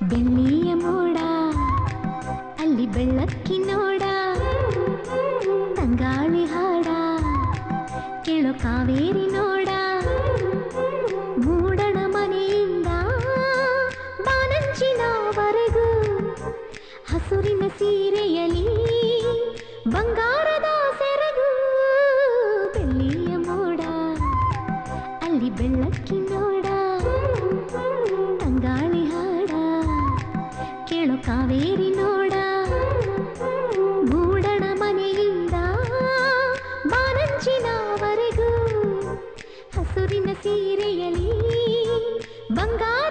ಬೆಳ್ಳಿಯ ಮೋಡ ಅಲ್ಲಿ ಬೆಳ್ಳಕ್ಕಿ ನೋಡ ತಂಗಾಳಿ ಹಾಡ ಕೇಳೋ ಕಾವೇರಿ ನೋಡ ಮೂಡಣ ಮನೆಯಿಂದ ಬಾನಂಚಿನವರೆಗೂ ಹಸುರಿನ ಸೀರೆಯಲಿ ಬಂಗಾರದ ಸೆರಗು ಬೆಳ್ಳಿಯ ಮೋಡ ಅಲ್ಲಿ ಬೆಳ್ಳಕ್ಕಿ ನೋಡ ತಂಗಾಳಿ ಹಾಡ ಕೇಳೋ ಕಾವೇರಿ ನೋಡ ಮೂಡಣ ಮನೆಯಿಂದ ಬಾನಂಚಿನವರೆಗೂ ಹಸುರಿನ ಸೀರೆಯಲಿ ಬಂಗಾರ